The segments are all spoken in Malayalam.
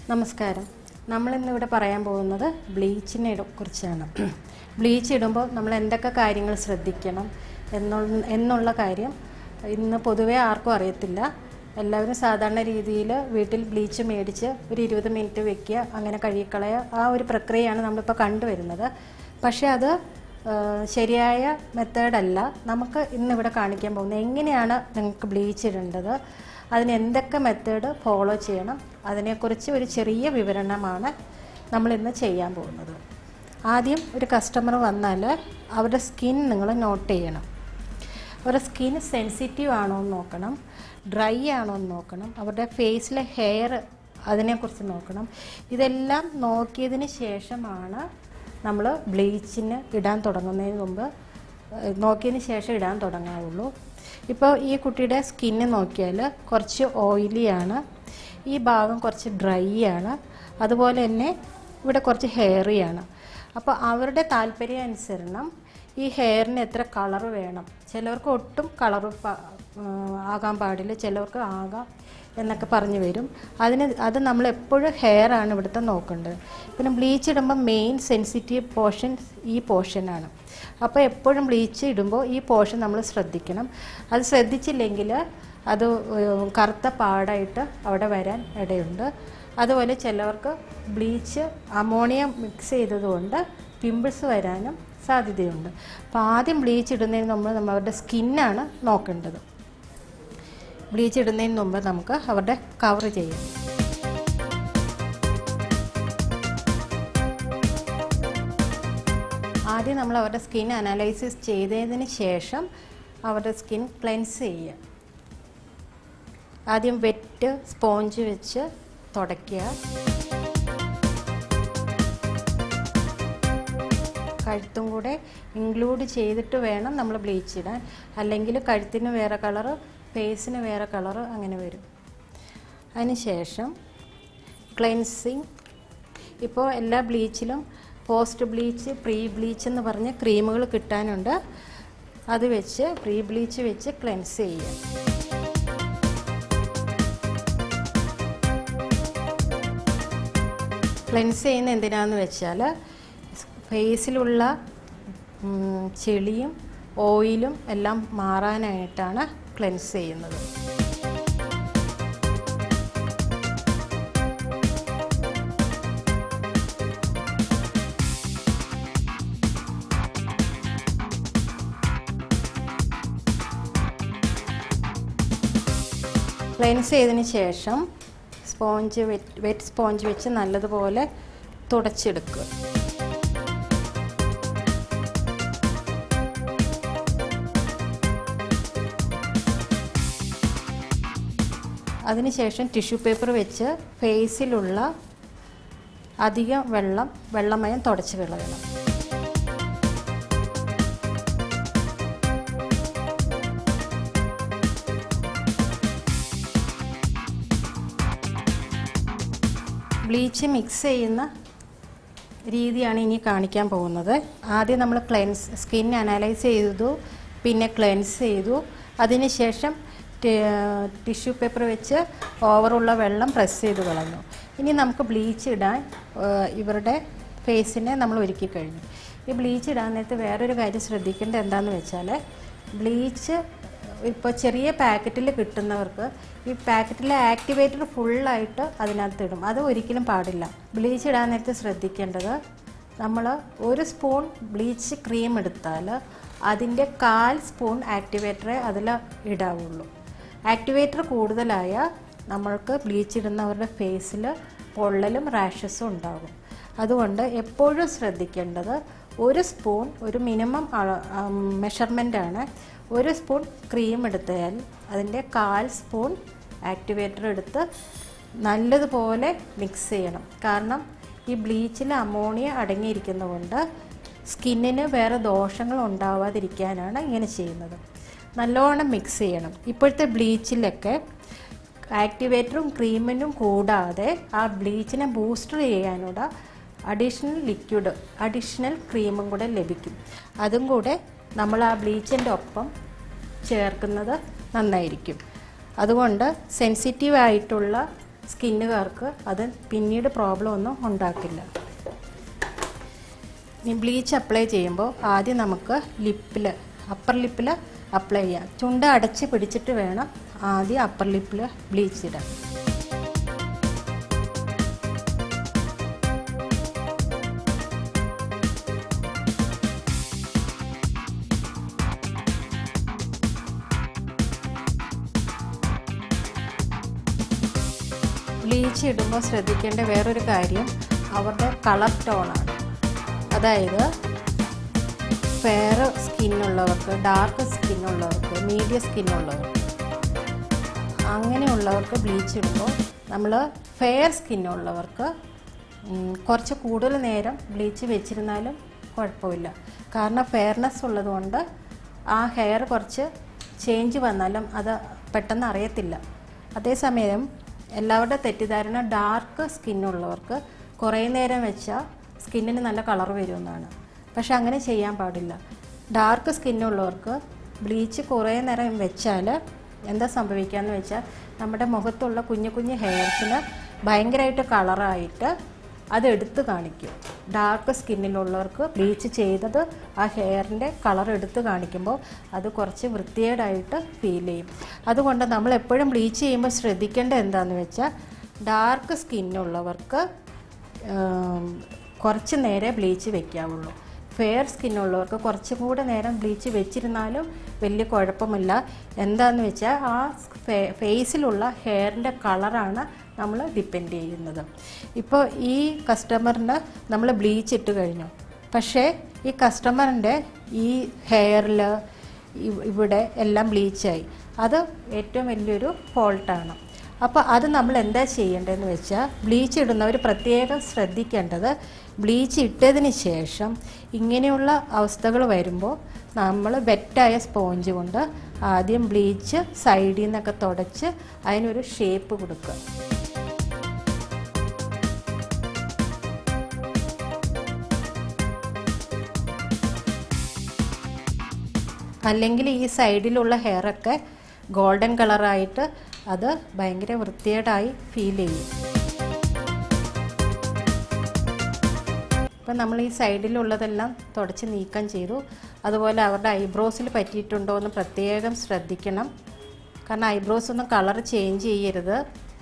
നമസ്കാരം നമ്മളിന്നിവിടെ പറയാൻ പോകുന്നത് ബ്ലീച്ചിനെ കുറിച്ചാണ് ബ്ലീച്ച് ഇടുമ്പോൾ നമ്മൾ എന്തൊക്കെ കാര്യങ്ങൾ ശ്രദ്ധിക്കണം എന്നുള്ള എന്നുള്ള കാര്യം ഇന്ന് പൊതുവേ ആർക്കും അറിയത്തില്ല എല്ലാവരും സാധാരണ രീതിയിൽ വീട്ടിൽ ബ്ലീച്ച് മേടിച്ച് ഒരു ഇരുപത് മിനിറ്റ് വെക്കുക അങ്ങനെ കഴുകിക്കളയുക ആ ഒരു പ്രക്രിയയാണ് നമ്മളിപ്പോൾ കണ്ടുവരുന്നത് പക്ഷേ അത് ആ, ശരിയായ മെത്തേഡല്ല നമുക്ക് ഇന്നിവിടെ കാണിക്കാൻ പോകുന്നത് എങ്ങനെയാണ് നിങ്ങൾക്ക് ബ്ലീച്ച് ഇടേണ്ടത് അതിന് എന്തൊക്കെ മെത്തേഡ് ഫോളോ ചെയ്യണം അതിനെക്കുറിച്ച് ഒരു ചെറിയ വിവരണമാണ് നമ്മൾ ഇന്ന് ചെയ്യാൻ പോകുന്നത് ആദ്യം ഒരു കസ്റ്റമർ വന്നാൽ അവരുടെ സ്കിൻ നിങ്ങൾ നോട്ട് ചെയ്യണം അവരുടെ സ്കിൻ സെൻസിറ്റീവ് ആണോ എന്ന് നോക്കണം ഡ്രൈ ആണോ എന്ന് നോക്കണം അവരുടെ ഫേസിലെ ഹെയർ അതിനെക്കുറിച്ച് നോക്കണം ഇതെല്ലാം നോക്കിയതിന് ശേഷമാണ് നമ്മൾ ബ്ലീച്ചിന് ഇടാൻ തുടങ്ങുന്നതിന് മുമ്പ് ഏഹ്, നോക്കിയതിന് ശേഷം ഇടാൻ തുടങ്ങാവുള്ളൂ ഇപ്പോൾ ഈ കുട്ടിയുടെ സ്കിന്ന് നോക്കിയാൽ കുറച്ച് ഓയിലിയാണ് ഈ ഭാഗം കുറച്ച് ഡ്രൈ ആണ് അതുപോലെ തന്നെ ഇവിടെ കുറച്ച് ഹെയറിയാണ് അപ്പോൾ അവരുടെ താല്പര്യം അനുസരണം ഈ ഹെയറിന് എത്ര കളർ വേണം ചിലവർക്ക് ഒട്ടും കളർ ആകാൻ പാടില്ല ചിലവർക്ക് ആകാം എന്നൊക്കെ പറഞ്ഞു വരും അതിന് അത് നമ്മൾ എപ്പോഴും ഹെയർ ആണ് ഇവിടുത്തെ നോക്കേണ്ടത് പിന്നെ ബ്ലീച്ച് ഇടുമ്പോൾ മെയിൻ സെൻസിറ്റീവ് പോർഷൻ ഈ പോർഷനാണ് അപ്പോൾ എപ്പോഴും ബ്ലീച്ച് ഇടുമ്പോൾ ഈ പോർഷൻ നമ്മൾ ശ്രദ്ധിക്കണം അത് ശ്രദ്ധിച്ചില്ലെങ്കിൽ അത് ഏഹ്, കറുത്ത പാടായിട്ട് അവിടെ വരാൻ ഇടയുണ്ട് അതുപോലെ ചിലവർക്ക് ബ്ലീച്ച് അമോണിയ മിക്സ് ചെയ്തതുകൊണ്ട് പിമ്പിൾസ് വരാനും സാധ്യതയുണ്ട് അപ്പോൾ ആദ്യം ബ്ലീച്ച് ഇടുന്നതിന് മുമ്പ് നമ്മൾ അവരുടെ സ്കിന്നാണ് നോക്കേണ്ടത് ബ്ലീച്ച് ഇടുന്നതിന് മുമ്പ് നമുക്ക് അവരുടെ കവർ ചെയ്യാം ആദ്യം നമ്മൾ അവരുടെ സ്കിൻ അനലൈസിസ് ചെയ്തതിന് ശേഷം അവരുടെ സ്കിൻ ക്ലെൻസ് ചെയ്യുക ആദ്യം വെറ്റ് സ്പോഞ്ച് വെച്ച് തുടയ്ക്കുക കഴുത്തും കൂടെ ഇൻക്ലൂഡ് ചെയ്തിട്ട് വേണം നമ്മൾ ബ്ലീച്ച് ഇടാൻ അല്ലെങ്കിൽ കഴുത്തിന് വേറെ കളറ് ഫേസിന് വേറെ കളറ് അങ്ങനെ വരും അതിനുശേഷം ക്ലെൻസിങ് ഇപ്പോൾ എല്ലാ ബ്ലീച്ചിലും പോസ്റ്റ് ബ്ലീച്ച് പ്രീ ബ്ലീച്ച് എന്ന് പറഞ്ഞ ക്രീമുകൾ കിട്ടാനുണ്ട് അത് വെച്ച് പ്രീ ബ്ലീച്ച് വെച്ച് ക്ലെൻസ് ചെയ്യുക ക്ലെൻസ് ചെയ്യുന്ന എന്തിനാന്ന് വെച്ചാൽ ഫേസിലുള്ള ഉം, ചെളിയും ഓയിലും എല്ലാം മാറാനായിട്ടാണ് ക്ലെൻസ് ചെയ്യുന്നത് ക്ലെൻസ് ചെയ്തതിന് ശേഷം സ്പോഞ്ച് വെറ്റ് വെറ്റ് സ്പോഞ്ച് വെച്ച് നല്ലതുപോലെ തുടച്ചെടുക്കുക അതിനുശേഷം ടിഷ്യൂ പേപ്പർ വെച്ച് ഫേസിലുള്ള അധികം വെള്ളം വെള്ളമയം തുടച്ച് കളയണം ബ്ലീച്ച് മിക്സ് ചെയ്യുന്ന രീതിയാണ് ഇനി കാണിക്കാൻ പോകുന്നത് ആദ്യം നമ്മൾ ക്ലെൻസ് സ്കിൻ അനലൈസ് ചെയ്തു പിന്നെ ക്ലെൻസ് ചെയ്തു അതിനുശേഷം ടിഷ്യൂ പേപ്പർ വെച്ച് ഓവറുള്ള വെള്ളം പ്രസ് ചെയ്ത് കളഞ്ഞു ഇനി നമുക്ക് ബ്ലീച്ച് ഇടാൻ ഏഹ്, ഇവരുടെ ഫേസിനെ നമ്മൾ ഒരുക്കി കഴിഞ്ഞു ഈ ബ്ലീച്ച് ഇടാൻ നേരത്ത് വേറൊരു കാര്യം ശ്രദ്ധിക്കേണ്ടത് എന്താണെന്ന് വെച്ചാൽ ബ്ലീച്ച് ഇപ്പോൾ ചെറിയ പാക്കറ്റിൽ കിട്ടുന്നവർക്ക് ഈ പാക്കറ്റിലെ ആക്ടിവേറ്റർ ഫുള്ളായിട്ട് അതിനകത്ത് ഇടും അത് ഒരിക്കലും പാടില്ല ബ്ലീച്ച് ഇടാൻ നേരത്ത് ശ്രദ്ധിക്കേണ്ടത് നമ്മൾ ഒരു സ്പൂൺ ബ്ലീച്ച് ക്രീം എടുത്താൽ അതിൻ്റെ കാൽ സ്പൂൺ ആക്ടിവേറ്ററെ അതിൽ ഇടാവുള്ളൂ ആക്ടിവേറ്റർ കൂടുതലായ നമ്മൾക്ക് ബ്ലീച്ച് ഇടുന്നവരുടെ ഫേസിൽ പൊള്ളലും റാഷസും ഉണ്ടാകും അതുകൊണ്ട് എപ്പോഴും ശ്രദ്ധിക്കേണ്ടത് ഒരു സ്പൂൺ ഒരു മിനിമം മെഷർമെൻ്റാണ് ഒരു സ്പൂൺ ക്രീം എടുത്താൽ അതിൻ്റെ കാൽ സ്പൂൺ ആക്ടിവേറ്റർ എടുത്ത് നല്ലതുപോലെ മിക്സ് ചെയ്യണം കാരണം ഈ ബ്ലീച്ചിൽ അമോണിയ അടങ്ങിയിരിക്കുന്നതുകൊണ്ട് സ്കിന്നിന് വേറെ ദോഷങ്ങൾ ഉണ്ടാവാതിരിക്കാനാണ് ഇങ്ങനെ ചെയ്യുന്നത് നല്ലോണം മിക്സ് ചെയ്യണം ഇപ്പോഴത്തെ ബ്ലീച്ചിലൊക്കെ ആക്ടിവേറ്ററും ക്രീമിനും കൂടാതെ ആ ബ്ലീച്ചിനെ ബൂസ്റ്റർ ചെയ്യാനുള്ള അഡീഷണൽ ലിക്വിഡ് അഡീഷണൽ ക്രീമും കൂടെ ലഭിക്കും അതും കൂടെ നമ്മൾ ആ ബ്ലീച്ചിൻ്റെ ഒപ്പം ചേർക്കുന്നത് നന്നായിരിക്കും അതുകൊണ്ട് സെൻസിറ്റീവ് ആയിട്ടുള്ള സ്കിന്നുകാർക്ക് അത് പിന്നീട് പ്രോബ്ലം ഒന്നും ഉണ്ടാക്കില്ല ഇനി ബ്ലീച്ച് അപ്ലൈ ചെയ്യുമ്പോൾ ആദ്യം നമുക്ക് ലിപ്പിൽ അപ്പർ ലിപ്പിൽ അപ്ലൈ ചെയ്യാം ചുണ്ട് അടച്ച് പിടിച്ചിട്ട് വേണം ആദ്യം അപ്പർ ലിപ്പിൽ ബ്ലീച്ച് ഇടാൻ ബ്ലീച്ച് ഇടുമ്പോൾ ശ്രദ്ധിക്കേണ്ട വേറൊരു കാര്യം അവരുടെ കളർ ടോണാണ് അതായത് ഫെയർ സ്കിന്നുള്ളവർക്ക് ഡാർക്ക് സ്കിന്നുള്ളവർക്ക് മീഡിയം സ്കിന്നുള്ളവർക്ക് അങ്ങനെയുള്ളവർക്ക് ബ്ലീച്ച് ഇടുമ്പോൾ നമ്മൾ ഫെയർ സ്കിന്നുള്ളവർക്ക് കുറച്ച് കൂടുതൽ നേരം ബ്ലീച്ച് വെച്ചിരുന്നാലും കുഴപ്പമില്ല കാരണം ഫെയർനെസ് ഉള്ളതുകൊണ്ട് ആ ഹെയർ കുറച്ച് ചേഞ്ച് വന്നാലും അത് പെട്ടെന്ന് അറിയത്തില്ല അതേസമയം എല്ലാവരുടെ തെറ്റിദ്ധാരണ ഡാർക്ക് സ്കിന്നുള്ളവർക്ക് കുറേ നേരം വെച്ചാൽ സ്കിന്നിന് നല്ല കളർ വരുമെന്നാണ് പക്ഷെ അങ്ങനെ ചെയ്യാൻ പാടില്ല ഡാർക്ക് സ്കിന്നുള്ളവർക്ക് ബ്ലീച്ച് കുറേ നേരം വെച്ചാൽ എന്താ സംഭവിക്കുകയെന്ന് വെച്ചാൽ നമ്മുടെ മുഖത്തുള്ള കുഞ്ഞു കുഞ്ഞു ഹെയർസിന് ഭയങ്കരമായിട്ട് കളറായിട്ട് അത് എടുത്ത് കാണിക്കും ഡാർക്ക് സ്കിന്നിലുള്ളവർക്ക് ബ്ലീച്ച് ചെയ്തത് ആ ഹെയറിൻ്റെ കളർ എടുത്ത് കാണിക്കുമ്പോൾ അത് കുറച്ച് വൃത്തികേടായിട്ട് ഫീൽ ചെയ്യും അതുകൊണ്ട് നമ്മൾ എപ്പോഴും ബ്ലീച്ച് ചെയ്യുമ്പോൾ ശ്രദ്ധിക്കേണ്ടത് എന്താണെന്ന് വെച്ചാൽ ഡാർക്ക് സ്കിന്നുള്ളവർക്ക് കുറച്ച് നേരെ ബ്ലീച്ച് വെക്കാവുള്ളൂ ഫെയർ സ്കിന്നുള്ളവർക്ക് കുറച്ചും കൂടെ നേരം ബ്ലീച്ച് വെച്ചിരുന്നാലും വലിയ കുഴപ്പമില്ല എന്താണെന്ന് വെച്ചാൽ ആ ഫേസിലുള്ള ഹെയറിൻ്റെ കളറാണ് നമ്മൾ ഡിപ്പെൻഡ് ചെയ്യുന്നത് ഇപ്പോൾ ഈ കസ്റ്റമറിന് നമ്മൾ ബ്ലീച്ച് ഇട്ട് കഴിഞ്ഞു പക്ഷേ ഈ കസ്റ്റമറിൻ്റെ ഈ ഹെയറിൽ ഇവിടെ എല്ലാം ബ്ലീച്ചായി അത് ഏറ്റവും വലിയൊരു ഫോൾട്ടാണ് അപ്പോൾ അത് നമ്മൾ എന്താ ചെയ്യേണ്ടതെന്ന് വെച്ചാൽ ബ്ലീച്ച് ഇടുന്നവർ പ്രത്യേകം ശ്രദ്ധിക്കേണ്ടത് ബ്ലീച്ച് ഇട്ടതിന് ശേഷം ഇങ്ങനെയുള്ള അവസ്ഥകൾ വരുമ്പോൾ നമ്മൾ വെറ്റായ സ്പോഞ്ച് കൊണ്ട് ആദ്യം ബ്ലീച്ച് സൈഡിൽ നിന്നൊക്കെ തുടച്ച് അതിനൊരു ഷേപ്പ് കൊടുക്കുക അല്ലെങ്കിൽ ഈ സൈഡിലുള്ള ഹെയറൊക്കെ ഗോൾഡൻ കളറായിട്ട് അത് ഭയങ്കര വൃത്തികേടായി ഫീൽ ചെയ്യും ഇപ്പം നമ്മൾ ഈ സൈഡിലുള്ളതെല്ലാം തുടച്ച് നീക്കം ചെയ്തു അതുപോലെ അവരുടെ ഐബ്രോസിൽ പറ്റിയിട്ടുണ്ടോ എന്ന് പ്രത്യേകം ശ്രദ്ധിക്കണം കാരണം ഐബ്രോസ് ഒന്നും കളർ ചേഞ്ച് ചെയ്യരുത്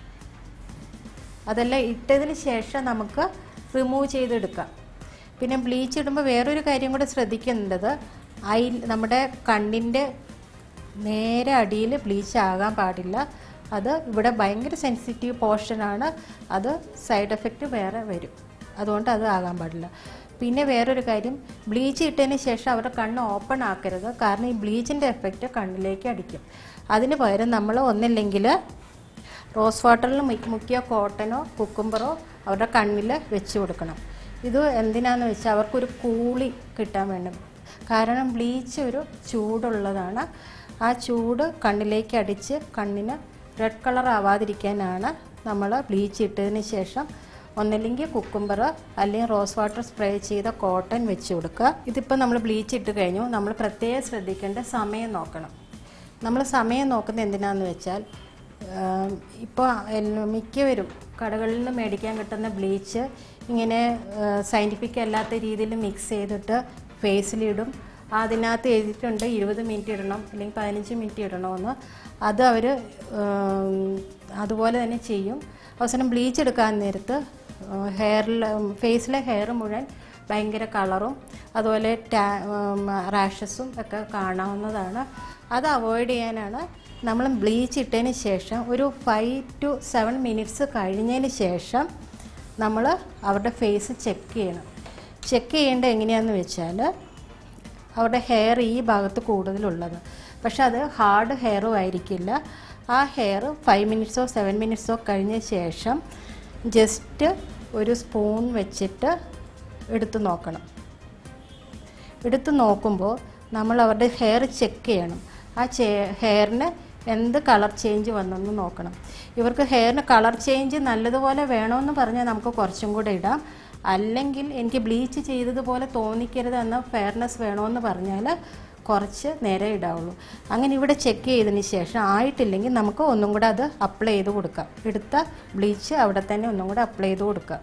അതെല്ലാം ഇട്ടതിന് ശേഷം നമുക്ക് റിമൂവ് ചെയ്തെടുക്കാം പിന്നെ ബ്ലീച്ച് ഇടുമ്പോൾ വേറൊരു കാര്യം കൂടെ ശ്രദ്ധിക്കേണ്ടത് ഐ നമ്മുടെ കണ്ണിൻ്റെ നേരെ അടിയിൽ ബ്ലീച്ച് ആകാൻ പാടില്ല അത് ഇവിടെ ഭയങ്കര സെൻസിറ്റീവ് പോർഷനാണ് അത് സൈഡ് എഫക്റ്റ് വേറെ വരും അതുകൊണ്ട് അത് ആകാൻ പാടില്ല പിന്നെ വേറൊരു കാര്യം ബ്ലീച്ച് ഇട്ടതിന് ശേഷം അവരുടെ കണ്ണ് ഓപ്പൺ ആക്കരുത് കാരണം ഈ ബ്ലീച്ചിൻ്റെ എഫക്റ്റ് കണ്ണിലേക്ക് അടിക്കും അതിന് പകരം നമ്മൾ ഒന്നില്ലെങ്കിൽ റോസ് വാട്ടറിൽ മുക്കിയ കോട്ടനോ കുക്കുംബറോ അവരുടെ കണ്ണിൽ വെച്ച് കൊടുക്കണം ഇത് എന്തിനാന്ന് വെച്ചാൽ അവർക്കൊരു കൂളി കിട്ടാൻ വേണ്ടി കാരണം ബ്ലീച്ച് ഒരു ചൂടുള്ളതാണ് ആ ചൂട് കണ്ണിലേക്ക് അടിച്ച് കണ്ണിന് റെഡ് കളർ ആവാതിരിക്കാനാണ് നമ്മൾ ബ്ലീച്ച് ഇട്ടതിന് ശേഷം ഒന്നില്ലെങ്കിൽ കുക്കുംബർ അല്ലെങ്കിൽ റോസ് വാട്ടർ സ്പ്രേ ചെയ്ത കോട്ടൺ വെച്ച് കൊടുക്കുക ഇതിപ്പോൾ നമ്മൾ ബ്ലീച്ച് ഇട്ട് കഴിഞ്ഞു നമ്മൾ പ്രത്യേകം ശ്രദ്ധിക്കേണ്ട സമയം നോക്കണം നമ്മൾ സമയം നോക്കുന്നത് എന്തിനാന്ന് വെച്ചാൽ ഇപ്പോൾ മിക്കവരും കടകളിൽ നിന്ന് മേടിക്കാൻ കിട്ടുന്ന ബ്ലീച്ച് ഇങ്ങനെ സയൻറ്റിഫിക് അല്ലാത്ത രീതിയിൽ മിക്സ് ചെയ്തിട്ട് ഫേസിലിടും അതിനകത്ത് എഴുതിയിട്ടുണ്ട് ഇരുപത് മിനിറ്റ് ഇടണം അല്ലെങ്കിൽ പതിനഞ്ച് മിനിറ്റ് ഇടണമെന്ന് അത് അവർ അതുപോലെ തന്നെ ചെയ്യും അവസാനം ബ്ലീച്ച് എടുക്കാൻ നേരത്ത് ഹെയറിൽ ഫേസിലെ ഹെയർ മുഴുവൻ ഭയങ്കര കളറും അതുപോലെ ടാ റാഷസും ഒക്കെ കാണാവുന്നതാണ് അത് അവോയ്ഡ് ചെയ്യാനാണ് നമ്മൾ ബ്ലീച്ച് ഇട്ടതിന് ശേഷം ഒരു ഫൈവ് ടു സെവൻ മിനിറ്റ്സ് കഴിഞ്ഞതിന് ശേഷം നമ്മൾ അവരുടെ ഫേസ് ചെക്ക് ചെയ്യണം ചെക്ക് ചെയ്യേണ്ടത് എങ്ങനെയാണെന്ന് വെച്ചാൽ അവരുടെ ഹെയർ ഈ ഭാഗത്ത് കൂടുതലുള്ളത് പക്ഷെ അത് ഹാർഡ് ഹെയറും ആയിരിക്കില്ല ആ ഹെയർ ഫൈവ് മിനിറ്റ്സോ സെവൻ മിനിറ്റ്സോ കഴിഞ്ഞ ശേഷം ജസ്റ്റ് ഒരു സ്പൂൺ വെച്ചിട്ട് എടുത്ത് നോക്കണം എടുത്ത് നോക്കുമ്പോൾ നമ്മൾ അവരുടെ ഹെയർ ചെക്ക് ചെയ്യണം ആ ചേ ഹെയറിന് എന്ത് കളർ ചേഞ്ച് വന്നെന്ന് നോക്കണം ഇവർക്ക് ഹെയറിന് കളർ ചേഞ്ച് നല്ലതുപോലെ വേണമെന്ന് പറഞ്ഞാൽ നമുക്ക് കുറച്ചും കൂടെ ഇടാം അല്ലെങ്കിൽ എനിക്ക് ബ്ലീച്ച് ചെയ്തതുപോലെ തോന്നിക്കരുത് എന്ന ഫെയർനെസ് വേണമെന്ന് പറഞ്ഞാൽ കുറച്ച് നേരെ ഇടാവുള്ളൂ അങ്ങനെ ഇവിടെ ചെക്ക് ചെയ്തതിന് ശേഷം ആയിട്ടില്ലെങ്കിൽ നമുക്ക് ഒന്നും കൂടെ അത് അപ്ലൈ ചെയ്ത് കൊടുക്കാം എടുത്ത ബ്ലീച്ച് അവിടെ തന്നെ ഒന്നും കൂടെ അപ്ലൈ ചെയ്ത് കൊടുക്കാം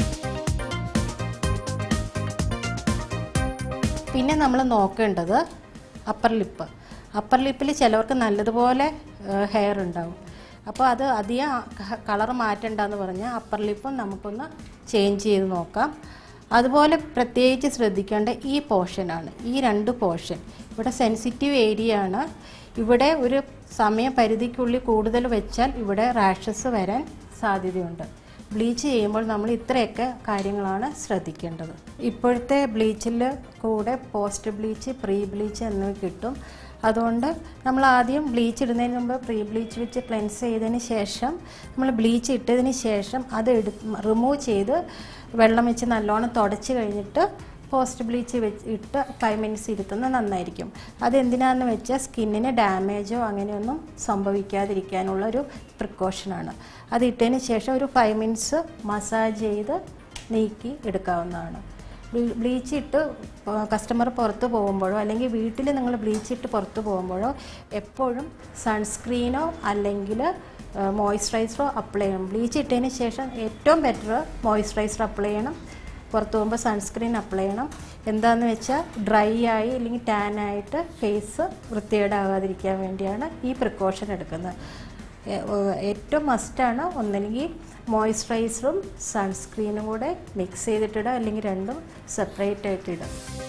പിന്നെ നമ്മൾ നോക്കേണ്ടത് അപ്പർ ലിപ്പ് അപ്പർ ലിപ്പിൽ ചിലവർക്ക് നല്ലതുപോലെ ഹെയർ ഉണ്ടാവും അപ്പോൾ അത് അധികം കളർ മാറ്റണ്ടെന്ന് പറഞ്ഞാൽ അപ്പർ ലിപ്പും നമുക്കൊന്ന് ചേഞ്ച് ചെയ്ത് നോക്കാം അതുപോലെ പ്രത്യേകിച്ച് ശ്രദ്ധിക്കേണ്ട ഈ പോർഷനാണ് ഈ രണ്ട് പോർഷൻ ഇവിടെ സെൻസിറ്റീവ് ഏരിയ ആണ് ഇവിടെ ഒരു സമയപരിധിക്കുള്ളിൽ കൂടുതൽ വെച്ചാൽ ഇവിടെ റാഷസ് വരാൻ സാധ്യതയുണ്ട് ബ്ലീച്ച് ചെയ്യുമ്പോൾ നമ്മൾ ഇത്രയൊക്കെ കാര്യങ്ങളാണ് ശ്രദ്ധിക്കേണ്ടത് ഇപ്പോഴത്തെ ബ്ലീച്ചിൽ കൂടെ പോസ്റ്റ് ബ്ലീച്ച് പ്രീ ബ്ലീച്ച് എന്നിവ കിട്ടും അതുകൊണ്ട് നമ്മൾ ആദ്യം ബ്ലീച്ച് ഇടുന്നതിന് മുമ്പ് പ്രീ ബ്ലീച്ച് വെച്ച് ക്ലെൻസ് ചെയ്തതിന് ശേഷം നമ്മൾ ബ്ലീച്ച് ഇട്ടതിന് ശേഷം അത് എടു റിമൂവ് ചെയ്ത് വെള്ളം വെച്ച് നല്ലോണം തുടച്ച് കഴിഞ്ഞിട്ട് പോസ്റ്റ് ബ്ലീച്ച് വെച്ച് ഇട്ട് ഫൈവ് മിനിറ്റ്സ് ഇരുത്തുന്നത് നന്നായിരിക്കും അതെന്തിനാണെന്ന് വെച്ചാൽ സ്കിന്നിന് ഡാമേജോ അങ്ങനെയൊന്നും സംഭവിക്കാതിരിക്കാനുള്ള ഒരു പ്രിക്കോഷനാണ് അത് ഇട്ടതിന് ശേഷം ഒരു ഫൈവ് മിനിറ്റ്സ് മസാജ് ചെയ്ത് നീക്കി എടുക്കാവുന്നതാണ് ബ്ലീച്ച് ഇട്ട് കസ്റ്റമർ പുറത്ത് പോകുമ്പോഴോ അല്ലെങ്കിൽ വീട്ടിൽ നിങ്ങൾ ബ്ലീച്ച് ഇട്ട് പുറത്ത് പോകുമ്പോഴോ എപ്പോഴും സൺസ്ക്രീനോ അല്ലെങ്കിൽ മോയ്സ്ചറൈസറോ അപ്ലൈ ചെയ്യണം ബ്ലീച്ച് ഇട്ടതിന് ശേഷം ഏറ്റവും ബെറ്റർ മോയ്സ്ചറൈസർ അപ്ലൈ ചെയ്യണം പുറത്ത് പോകുമ്പോൾ സൺസ്ക്രീൻ അപ്ലൈ ചെയ്യണം എന്താണെന്ന് വെച്ചാൽ ഡ്രൈ ആയി അല്ലെങ്കിൽ ടാൻ ആയിട്ട് ഫേസ് വൃത്തികേടാകാതിരിക്കാൻ വേണ്ടിയാണ് ഈ പ്രിക്കോഷൻ എടുക്കുന്നത് ഏറ്റവും മസ്റ്റാണ് ഒന്നെങ്കിൽ മോയ്സ്ചറൈസറും സൺസ്ക്രീനും കൂടെ മിക്സ് ചെയ്തിട്ടിടുക അല്ലെങ്കിൽ രണ്ടും സെപ്പറേറ്റ് ആയിട്ട് ഇടുക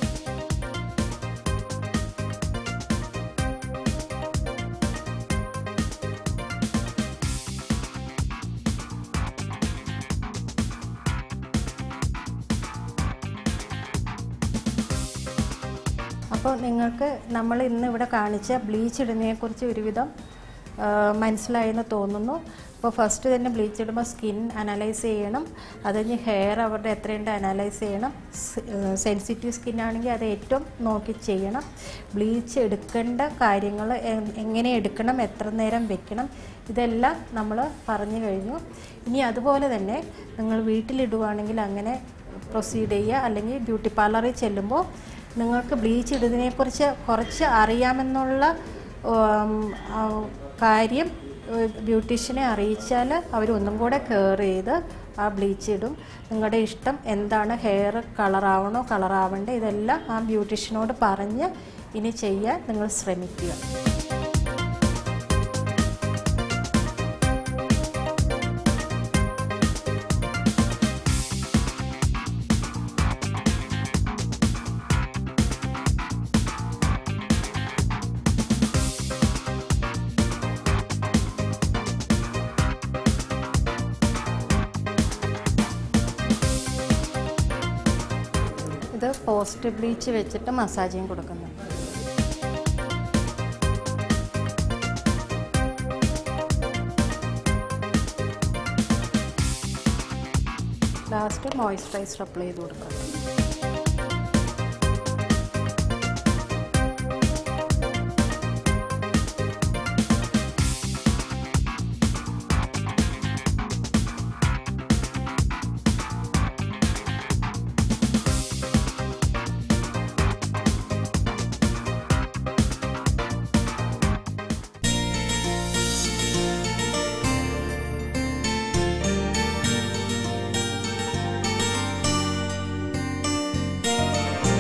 അപ്പോൾ നിങ്ങൾക്ക് നമ്മൾ ഇന്ന് ഇവിടെ കാണിച്ച ബ്ലീച്ച് ഇടുന്നതിനെക്കുറിച്ച് ഒരുവിധം മനസ്സിലായെന്ന് തോന്നുന്നു അപ്പോൾ ഫസ്റ്റ് തന്നെ ബ്ലീച്ച് ഇടുമ്പോൾ സ്കിൻ അനലൈസ് ചെയ്യണം അത് കഴിഞ്ഞ് ഹെയർ അവരുടെ എത്രയുണ്ട് അനലൈസ് ചെയ്യണം സെൻസിറ്റീവ് സ്കിൻ ആണെങ്കിൽ അത് ഏറ്റവും നോക്കി ചെയ്യണം ബ്ലീച്ച് എടുക്കേണ്ട കാര്യങ്ങൾ എങ്ങനെ എടുക്കണം എത്ര നേരം വെക്കണം ഇതെല്ലാം നമ്മൾ പറഞ്ഞു കഴിഞ്ഞു ഇനി അതുപോലെ തന്നെ നിങ്ങൾ വീട്ടിലിടുവാണെങ്കിൽ അങ്ങനെ പ്രൊസീഡ് ചെയ്യുക അല്ലെങ്കിൽ ബ്യൂട്ടി പാർലറിൽ ചെല്ലുമ്പോൾ നിങ്ങൾക്ക് ബ്ലീച്ച് ഇടുന്നതിനെക്കുറിച്ച് കുറച്ച് അറിയാമെന്നുള്ള കാര്യം ബ്യൂട്ടീഷ്യനെ അറിയിച്ചാൽ അവർ ഒന്നും കൂടെ കെയർ ചെയ്ത് ആ ബ്ലീച്ച് ഇടും നിങ്ങളുടെ ഇഷ്ടം എന്താണ് ഹെയർ കളറാവണോ കളറാവണ്ടേ ഇതെല്ലാം ആ ബ്യൂട്ടീഷ്യനോട് പറഞ്ഞ് ഇനി ചെയ്യാൻ നിങ്ങൾ ശ്രമിക്കുക ഇത് പോസ്റ്റ് ബ്ലീച്ച് വെച്ചിട്ട് മസാജിങ് കൊടുക്കുന്നു ലാസ്റ്റ് മോയ്സ്ചറൈസർ അപ്ലൈ ചെയ്ത് കൊടുക്കുക